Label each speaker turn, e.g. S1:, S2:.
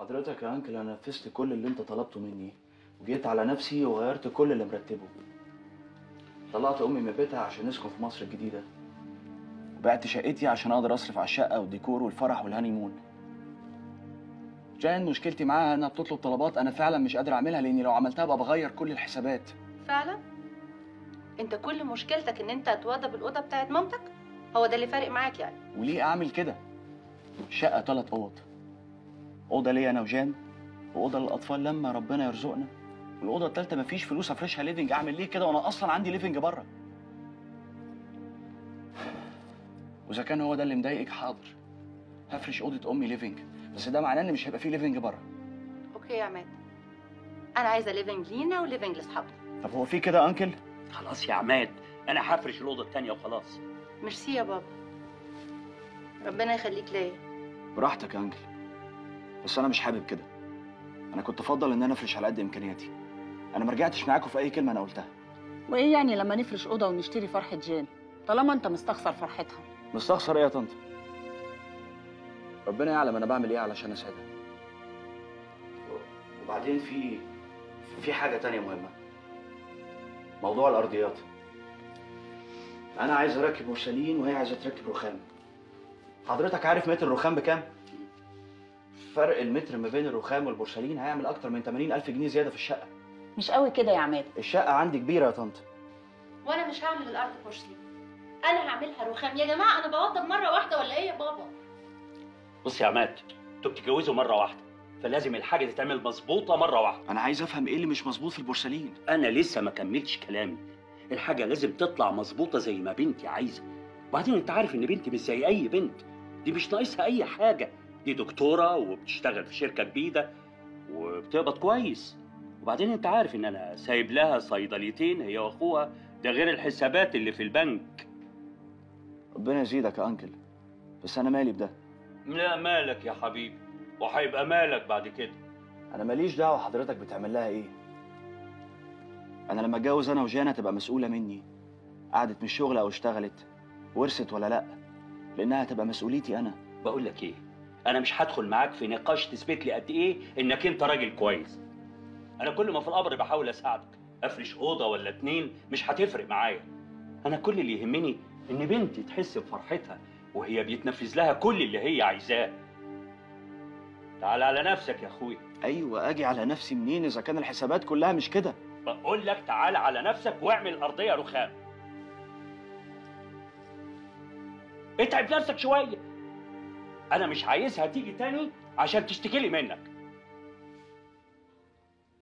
S1: حضرتك يا انكل انا نفذت كل اللي انت طلبته مني وجيت على نفسي وغيرت كل اللي مرتبه طلعت امي من بيتها عشان نسكن في مصر الجديده وبعت شقتي عشان اقدر اصرف على الشقه والديكور والفرح والهانيمون جان مشكلتي معاها انها بتطلب طلبات انا فعلا مش قادر اعملها لاني لو عملتها بقى بغير كل الحسابات
S2: فعلا انت كل مشكلتك ان انت هتوضب الاوضه بتاعت مامتك هو ده اللي فارق معاك يعني
S1: وليه اعمل كده شقه ثلاث اوض اوضه ليا انا وجان واوضه للاطفال لما ربنا يرزقنا والاوضه الثالثه مفيش فلوس افرشها ليفنج اعمل ليه كده وانا اصلا عندي ليفنج بره واذا كان هو ده اللي مضايقك حاضر هفرش اوضه امي ليفنج بس ده معناه ان مش هيبقى فيه ليفنج بره
S2: اوكي يا عماد انا عايزه ليفنج لينا وليفنج لاصحابنا
S1: طب هو في كده يا انكل
S3: خلاص يا عماد انا هفرش الاوضه التانيه وخلاص
S2: ميرسي يا بابا ربنا يخليك ليا
S1: براحتك يا انكل بس انا مش حابب كده انا كنت افضل ان انا افرش على قد امكانياتي انا ما رجعتش معاكم في اي كلمه انا قلتها
S4: وايه يعني لما نفرش اوضه ونشتري فرحه جان طالما انت مستخسر فرحتها
S1: مستخسر ايه يا طنط ربنا يعلم انا بعمل ايه علشان اسعدها وبعدين في في حاجه تانية مهمه موضوع الارضيات انا عايز اركب بورسلين وهي عايزه تركب رخام حضرتك عارف متر الرخام بكام فرق المتر ما بين الرخام والبورسلين هيعمل اكتر من 80 الف جنيه زياده في الشقه
S4: مش قوي كده يا عماد
S1: الشقه عندي كبيره يا طنط
S2: وانا مش هعمل الارض بورسلين انا هعملها رخام يا جماعه انا بوضب مره واحده ولا ايه يا بابا
S3: بص يا عماد انتوا بتتجوزوا مره واحده فلازم الحاجه تتعمل مظبوطه مره واحده
S1: انا عايز افهم ايه اللي مش مظبوط في البورسلين
S3: انا لسه ما كملتش كلامي الحاجه لازم تطلع مظبوطه زي ما بنتي عايزه وبعدين انت عارف ان بنتي مش زي اي بنت دي مش ناقصها اي حاجه دي دكتوره وبتشتغل في شركه كبيره وبتقبض كويس وبعدين انت عارف ان انا سايب لها صيدليتين هي واخوها ده غير الحسابات اللي في البنك
S1: ربنا يزيدك يا انكل بس انا مالي بده
S3: لا مالك يا حبيبي وهيبقى مالك بعد كده
S1: انا ماليش دعوه حضرتك بتعمل لها ايه انا لما اتجوز انا وجانا تبقى مسؤوله مني قعدت من الشغل او اشتغلت ورثت ولا لا لانها تبقى مسؤوليتي انا
S3: بقول لك ايه انا مش هدخل معاك في نقاش تثبت لي قد ايه انك انت راجل كويس انا كل ما في الامر بحاول اساعدك افرش اوضه ولا اتنين مش هتفرق معايا انا كل اللي يهمني ان بنتي تحس بفرحتها وهي بيتنفذ لها كل اللي هي عايزاه تعال على نفسك يا اخويا
S1: ايوه اجي على نفسي منين اذا كان الحسابات كلها مش كده
S3: بقول لك تعال على نفسك واعمل الارضيه رخام اتعب نفسك شويه انا مش عايزها تيجي تاني عشان تشتكي لي منك